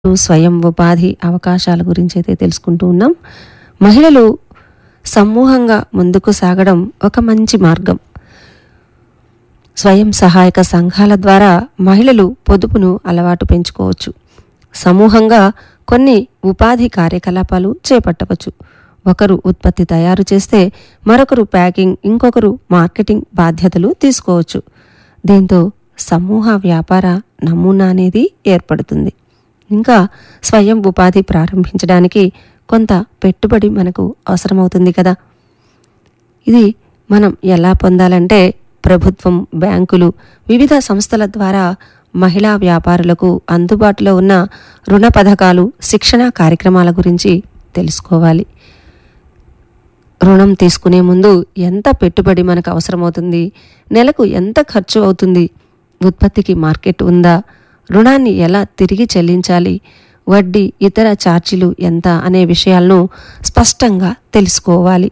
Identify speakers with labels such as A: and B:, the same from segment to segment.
A: స్వయం ఉపాధి అవకాశాల గురించి అయితే తెలుసుకుంటూ ఉన్నాం మహిళలు సమూహంగా ముందుకు సాగడం ఒక మంచి మార్గం స్వయం సహాయక సంఘాల ద్వారా మహిళలు పొదుపును అలవాటు పెంచుకోవచ్చు సమూహంగా కొన్ని ఉపాధి కార్యకలాపాలు చేపట్టవచ్చు ఒకరు ఉత్పత్తి తయారు చేస్తే మరొకరు ప్యాకింగ్ ఇంకొకరు మార్కెటింగ్ బాధ్యతలు తీసుకోవచ్చు దీంతో సమూహ వ్యాపార నమూనా అనేది ఏర్పడుతుంది ఇంకా స్వయం ఉపాధి ప్రారంభించడానికి కొంత పెట్టుబడి మనకు అవసరమవుతుంది కదా ఇది మనం ఎలా పొందాలంటే ప్రభుత్వం బ్యాంకులు వివిధ సంస్థల ద్వారా మహిళా వ్యాపారులకు అందుబాటులో ఉన్న రుణ పథకాలు శిక్షణా కార్యక్రమాల గురించి తెలుసుకోవాలి రుణం తీసుకునే ముందు ఎంత పెట్టుబడి మనకు అవసరమవుతుంది నెలకు ఎంత ఖర్చు అవుతుంది ఉత్పత్తికి మార్కెట్ ఉందా రుణాన్ని ఎలా తిరిగి చెల్లించాలి వడ్డీ ఇతర ఛార్జీలు ఎంత అనే విషయాలను స్పష్టంగా తెలుసుకోవాలి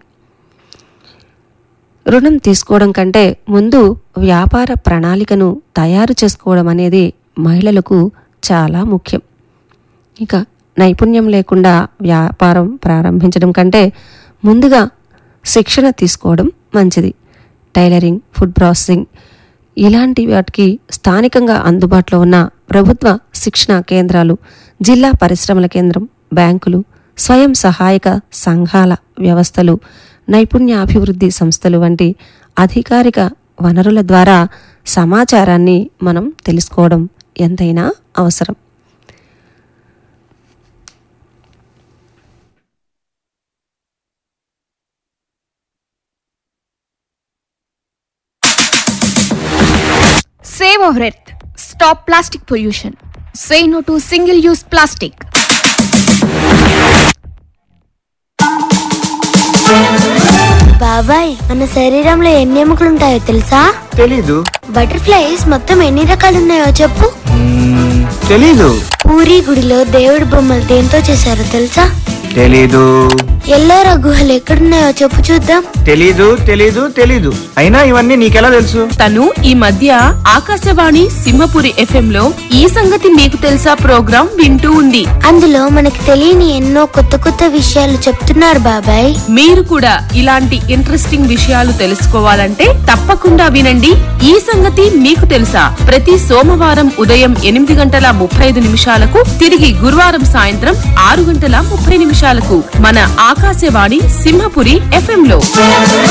A: రుణం తీసుకోవడం కంటే ముందు వ్యాపార ప్రణాళికను తయారు చేసుకోవడం అనేది మహిళలకు చాలా ముఖ్యం ఇక నైపుణ్యం లేకుండా వ్యాపారం ప్రారంభించడం కంటే ముందుగా శిక్షణ తీసుకోవడం మంచిది టైలరింగ్ ఫుడ్ ప్రాసెసింగ్ ఇలాంటి వాటికి స్థానికంగా అందుబాటులో ఉన్న ప్రభుత్వ శిక్షణ కేంద్రాలు జిల్లా పరిశ్రమల కేంద్రం బ్యాంకులు స్వయం సహాయక సంఘాల వ్యవస్థలు నైపుణ్యాభివృద్ధి సంస్థలు వంటి అధికారిక వనరుల ద్వారా సమాచారాన్ని మనం తెలుసుకోవడం ఎంతైనా అవసరం
B: Save our earth. Stop plastic pollution. Say no to single use plastic.
C: బాబాయ్ మన శరీరంలో ఎన్ని ఎముకలు ఉంటాయో తెలుసా
D: తెలీదు
C: బటర్ఫ్లైస్ మొత్తం ఎన్ని రకాలు ఉన్నాయో చెప్పు
D: మ్మ్, తెలీదు
C: పూరి గుడిలో దేవుడి బొమ్మలు దేంతో చేశారో తెలుసా
D: తెలీదు
C: ఎల్లోరా గుహలు ఎక్కడున్నాయో చెప్పు చూద్దాం
D: తెలీదు తెలీదు తెలీదు అయినా ఇవన్నీ నీకెలా తెలుసు
E: తను ఈ మధ్య ఆకాశవాణి సింహపురి ఎఫ్ఎం లో ఈ సంగతి మీకు తెలుసా ప్రోగ్రాం వింటూ ఉంది
C: అందులో మనకి తెలియని ఎన్నో కొత్త కొత్త విషయాలు చెప్తున్నారు బాబాయ్
E: మీరు కూడా ఇలాంటి ఇంట్రెస్టింగ్ విషయాలు తెలుసుకోవాలంటే తప్పకుండా వినండి ఈ సంగతి మీకు తెలుసా ప్రతి సోమవారం ఉదయం ఎనిమిది గంటల ముప్పై ఐదు నిమిషాలకు తిరిగి గురువారం సాయంత్రం ఆరు గంటల ముప్పై నిమిషాలకు మన ఆకాశవాణి సింహపురి ఎఫ్ఎం లో